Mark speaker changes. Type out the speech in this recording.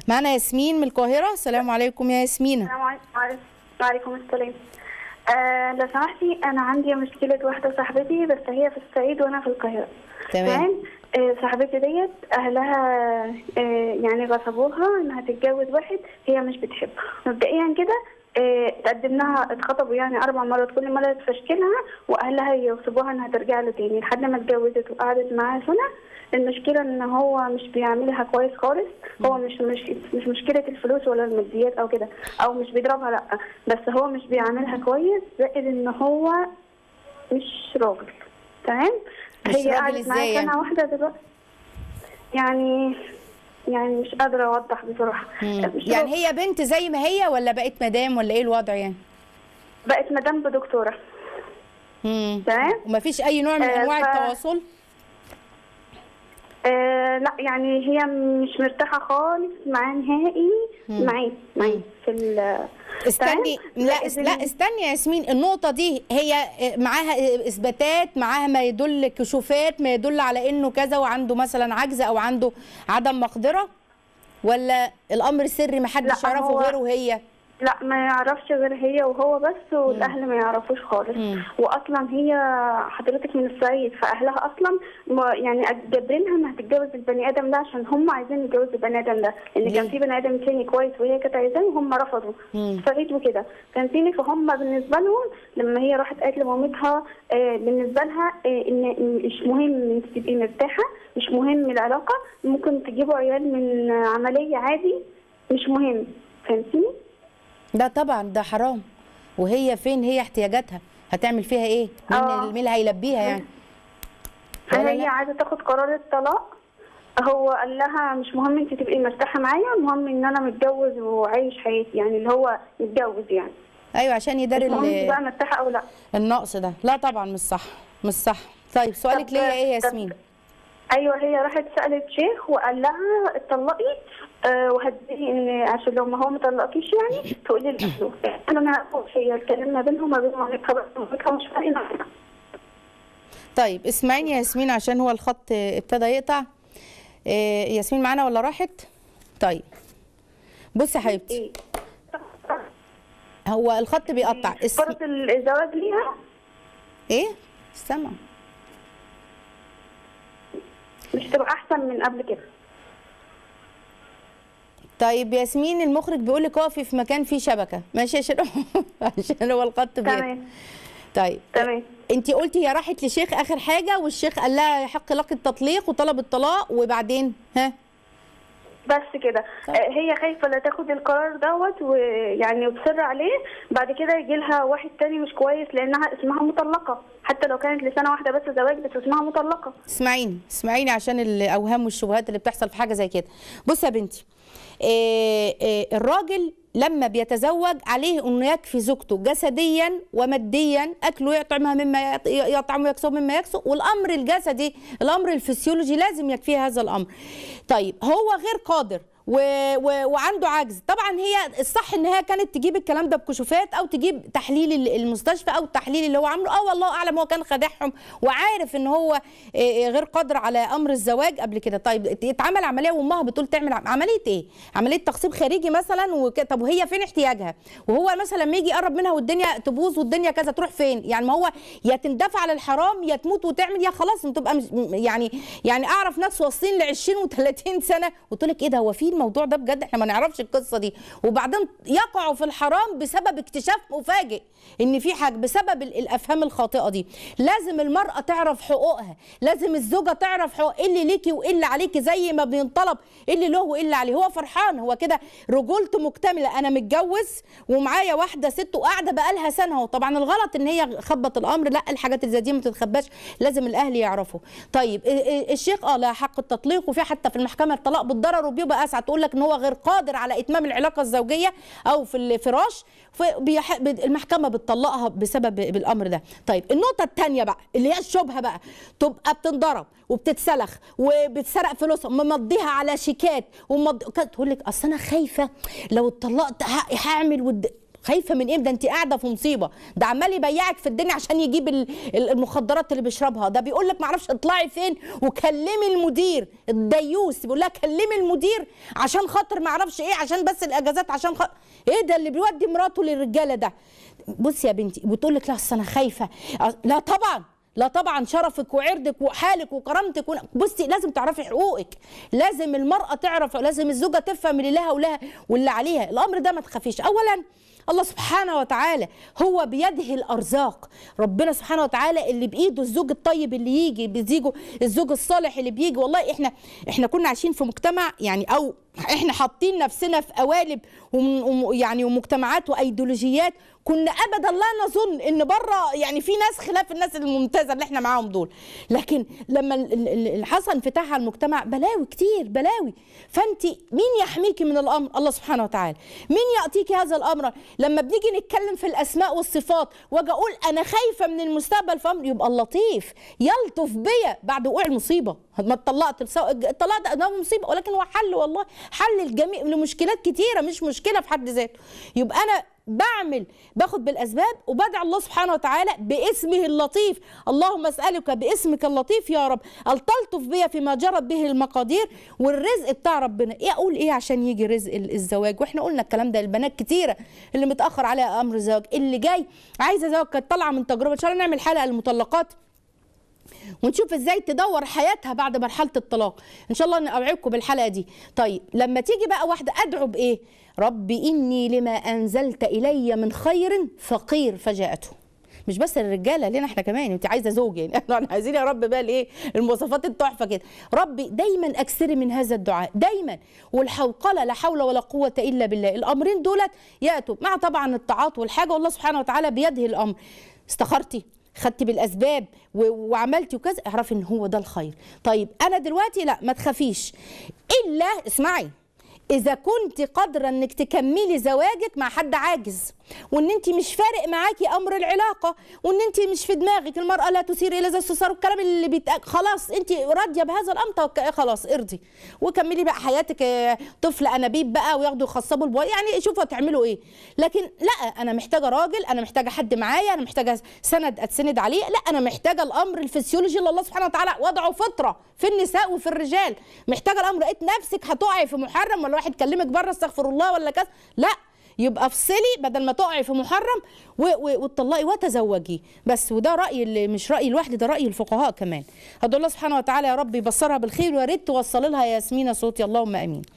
Speaker 1: معانا ياسمين من القاهره السلام عليكم يا ياسمين
Speaker 2: السلام عليكم وعليكم السلام آه لو سمحتي انا عندي مشكله واحده صاحبتي بس هي في الصعيد وانا في القاهره
Speaker 1: تمام.
Speaker 2: آه صاحبتي ديت اهلها آه يعني غصبوها انها تتجوز واحد هي مش بتحبه مبدئيا كده آه، تقدم لها اتخطبوا يعني اربع مرات كل مره تفشكلها واهلها يغصبوها انها ترجع له تاني لحد ما اتجوزت وقعدت معاه سنه المشكله ان هو مش بيعملها كويس خالص هو مش مش مش مشكله الفلوس ولا الماديات او كده او مش بيضربها لا بس هو مش بيعملها كويس زائد ان هو مش راجل تمام
Speaker 1: مش
Speaker 2: هي
Speaker 1: راجل
Speaker 2: قعدت
Speaker 1: إزاي
Speaker 2: معاه
Speaker 1: يعني؟
Speaker 2: سنه واحده دلوقتي يعني يعني مش قادره اوضح بصراحه
Speaker 1: مم.
Speaker 2: مش
Speaker 1: يعني هي بنت زي ما هي ولا بقت مدام ولا ايه الوضع يعني
Speaker 2: بقت مدام بدكتوره
Speaker 1: مم.
Speaker 2: تمام
Speaker 1: ومفيش اي نوع من
Speaker 2: آه،
Speaker 1: انواع
Speaker 2: ف-
Speaker 1: التواصل
Speaker 2: آه لا يعني هي مش مرتاحه خالص معاه نهائي معاه معاه في ال
Speaker 1: استني
Speaker 2: تمام؟
Speaker 1: لا
Speaker 2: زائد
Speaker 1: اس- لا
Speaker 2: إن-
Speaker 1: استني يا ياسمين النقطة دي هي معاها اثباتات معاها ما يدل كشوفات ما يدل على انه كذا وعنده مثلا عجز او عنده عدم مقدرة ولا الامر سري ما حدش
Speaker 2: لا،
Speaker 1: يعرفه
Speaker 2: هو-
Speaker 1: غيره هي
Speaker 2: لا ما يعرفش غير هي وهو بس والاهل ما يعرفوش خالص
Speaker 1: مم.
Speaker 2: واصلا هي حضرتك من الصعيد فاهلها اصلا ما- يعني جابرينها انها تتجوز البني ادم ده عشان هم عايزين يتجوزوا البني ادم ده لان
Speaker 1: ليه؟
Speaker 2: كان في بني ادم تاني كويس وهي كانت عايزاه وهم رفضوا
Speaker 1: مم.
Speaker 2: الصعيد وكده كان تاني فهم بالنسبه لهم لما هي راحت قالت لمامتها آه، بالنسبه لها آه، ان إن مش مهم ان انت تبقي مرتاحه مش مهم العلاقه ممكن تجيبوا عيال من عمليه عادي مش مهم فهمتيني؟
Speaker 1: ده طبعا ده حرام وهي فين هي احتياجاتها هتعمل فيها ايه مين
Speaker 2: آه.
Speaker 1: اللي- مين اللي هيلبيها يعني ولا
Speaker 2: فهي
Speaker 1: لا؟
Speaker 2: عايزه تاخد قرار الطلاق هو قال لها مش مهم انت تبقي مرتاحه معايا المهم ان انا متجوز وعايش حياتي يعني اللي هو متجوز يعني
Speaker 1: ايوه عشان يداري
Speaker 2: المهم انت
Speaker 1: ال-
Speaker 2: بقى مرتاحه او لا
Speaker 1: النقص ده لا طبعا مش صح مش صح طيب سؤالك
Speaker 2: طب-
Speaker 1: ليا ايه يا
Speaker 2: طب-
Speaker 1: ياسمين
Speaker 2: ايوه هي راحت سالت شيخ وقال لها اتطلقي آه وهتدي ان عشان لو ما هو مطلقكيش يعني تقولي لاهله انا ما اعرفش هي الكلام ما بينهم وما بين مامتها بس مامتها مش فارقين معاها.
Speaker 1: طيب اسمعيني يا ياسمين عشان هو الخط ابتدى يقطع إيه، ياسمين معانا ولا راحت طيب بصي يا حبيبتي
Speaker 2: ايه
Speaker 1: هو الخط بيقطع اسم
Speaker 2: فرص الزواج ليها
Speaker 1: ايه سمع
Speaker 2: مش تبقى احسن من قبل كده
Speaker 1: طيب ياسمين المخرج بيقول لك اقفي في مكان فيه شبكه ماشي عشان عشان هو الخط بيقطع
Speaker 2: تمام
Speaker 1: طيب
Speaker 2: تمام
Speaker 1: انت قلتي هي راحت لشيخ اخر حاجه والشيخ قال لها يحق لك التطليق وطلب الطلاق وبعدين ها
Speaker 2: بس كده
Speaker 1: طيب.
Speaker 2: آه، هي خايفه لا تاخد القرار دوت ويعني وتصر عليه بعد كده يجي لها واحد تاني مش كويس لانها اسمها مطلقه حتى لو كانت لسنه واحده بس زواج بس اسمها مطلقه
Speaker 1: اسمعيني اسمعيني عشان الاوهام والشبهات اللي بتحصل في حاجه زي كده بصي يا بنتي إيه إيه الراجل لما بيتزوج عليه انه يكفي زوجته جسديا وماديا اكله يطعمها مما يط- يطعم ويكسو مما يكسو والامر الجسدي الامر الفسيولوجي لازم يكفيه هذا الامر طيب هو غير قادر و... و... وعنده عجز طبعا هي الصح ان هي كانت تجيب الكلام ده بكشوفات او تجيب تحليل ال- المستشفى او التحليل اللي هو عامله اه والله اعلم هو كان خادعهم وعارف ان هو إيه، غير قادر على امر الزواج قبل كده طيب اتعمل عمليه وامها بتقول تعمل عم- عمليه ايه عمليه تخصيب خارجي مثلا وك... طب وهي فين احتياجها وهو مثلا لما يجي يقرب منها والدنيا تبوظ والدنيا كذا تروح فين يعني ما هو يا تندفع على الحرام يا تموت وتعمل يا خلاص تبقى مش... يعني يعني اعرف ناس واصلين ل 20 و30 سنه وتقول لك ايه ده هو في الموضوع ده بجد احنا ما نعرفش القصه دي وبعدين يقعوا في الحرام بسبب اكتشاف مفاجئ ان في حاجه بسبب ال- الافهام الخاطئه دي لازم المراه تعرف حقوقها لازم الزوجه تعرف حقوق ايه اللي ليكي وايه اللي عليكي زي ما بينطلب ايه اللي له وايه اللي عليه هو فرحان هو كده رجولته مكتمله انا متجوز ومعايا واحده ست وقاعده بقالها سنه اهو طبعا الغلط ان هي خبط الامر لا الحاجات اللي زي دي ما تتخباش لازم الاهل يعرفوا طيب ال- ال- الشيخ اه لا حق التطليق وفي حتى في المحكمه الطلاق بالضرر وبيبقى اسعد تقول لك ان هو غير قادر على اتمام العلاقه الزوجيه او في الفراش فبيح- بت- المحكمه بتطلقها بسبب بالامر ده طيب النقطه الثانيه بقى اللي هي الشبهه بقى تبقى بتنضرب وبتتسلخ وبتسرق فلوسها ممضيها على شيكات ومض... كانت تقول لك اصل انا خايفه لو اتطلقت ه- هعمل ود... خايفه من ايه ده انت قاعده في مصيبه ده عمال يبيعك في الدنيا عشان يجيب ال- ال- المخدرات اللي بيشربها ده بيقول لك معرفش اطلعي فين وكلمي المدير الديوس بيقول لها كلمي المدير عشان خاطر معرفش ايه عشان بس الاجازات عشان خ... ايه ده اللي بيودي مراته للرجاله ده بصي يا بنتي بتقول لك لا أصل انا خايفه أ- لا طبعا لا طبعا شرفك وعرضك وحالك وكرامتك ون- بصي لازم تعرفي حقوقك لازم المرأة تعرف لازم الزوجة تفهم اللي لها ولها واللي عليها الأمر ده ما تخافيش أولا الله سبحانه وتعالى هو بيده الأرزاق ربنا سبحانه وتعالى اللي بإيده الزوج الطيب اللي يجي بيزيجه الزوج الصالح اللي بيجي والله احنا احنا كنا عايشين في مجتمع يعني أو احنا حاطين نفسنا في قوالب وم- وم- يعني ومجتمعات وايديولوجيات كنا ابدا لا نظن ان بره يعني في ناس خلاف الناس الممتازه اللي احنا معاهم دول لكن لما ال- ال- ال- اللي حصل انفتاح على المجتمع بلاوي كتير بلاوي فانت مين يحميكي من الامر الله سبحانه وتعالى مين يعطيكي هذا الامر لما بنيجي نتكلم في الاسماء والصفات واجي اقول انا خايفه من المستقبل فامر يبقى اللطيف يلطف بيا بعد وقوع المصيبه ما اتطلقت بسو... الطلاق ده مصيبه ولكن هو حل والله حل الجميع لمشكلات كتيره مش مشكله في حد ذاته يبقى انا بعمل باخد بالاسباب وبدعي الله سبحانه وتعالى باسمه اللطيف اللهم اسالك باسمك اللطيف يا رب التلطف بيا فيما جرت به المقادير والرزق بتاع ربنا ايه اقول ايه عشان يجي رزق ال- الزواج واحنا قلنا الكلام ده البنات كتيره اللي متاخر عليها امر الزواج اللي جاي عايزه زواج كانت طالعه من تجربه ان شاء الله نعمل حلقه للمطلقات ونشوف ازاي تدور حياتها بعد مرحله الطلاق ان شاء الله اوعدكم بالحلقه دي طيب لما تيجي بقى واحده ادعو بايه ربي اني لما انزلت الي من خير فقير فجاءته مش بس الرجاله لينا احنا كمان انت عايزه زوج يعني احنا عايزين يا رب بقى الايه المواصفات التحفه كده ربي دايما اكثري من هذا الدعاء دايما والحوقله لا حول ولا قوه الا بالله الامرين دولت ياتوا مع طبعا الطاعات والحاجه والله سبحانه وتعالى بيده الامر استخرتي خدتي بالاسباب و- وعملتي وكذا اعرفي ان هو ده الخير طيب انا دلوقتي لا ما تخافيش الا اسمعي اذا كنت قادره انك تكملي زواجك مع حد عاجز وان انت مش فارق معاكي امر العلاقه وان انت مش في دماغك المراه لا تثير الى ذا السسار والكلام اللي بيتقال خلاص انت راضيه بهذا الامر توك- خلاص ارضي وكملي بقى حياتك آه، طفل انابيب بقى وياخدوا يخصبوا البوي يعني شوفوا هتعملوا ايه لكن لا انا محتاجه راجل انا محتاجه حد معايا انا محتاجه سند اتسند عليه لا انا محتاجه الامر الفسيولوجي اللي الله سبحانه وتعالى وضعه فطره في النساء وفي الرجال محتاجه الامر لقيت نفسك هتقعي في محرم ولا واحد كلمك بره استغفر الله ولا كذا لا يبقى افصلي بدل ما تقعي في محرم و- و- وتطلقي وتزوجي بس وده راي اللي مش رايي لوحدي ده راي الفقهاء كمان هدول الله سبحانه وتعالى يا رب يبصرها بالخير ويا ريت توصلي لها يا ياسمينه صوتي اللهم امين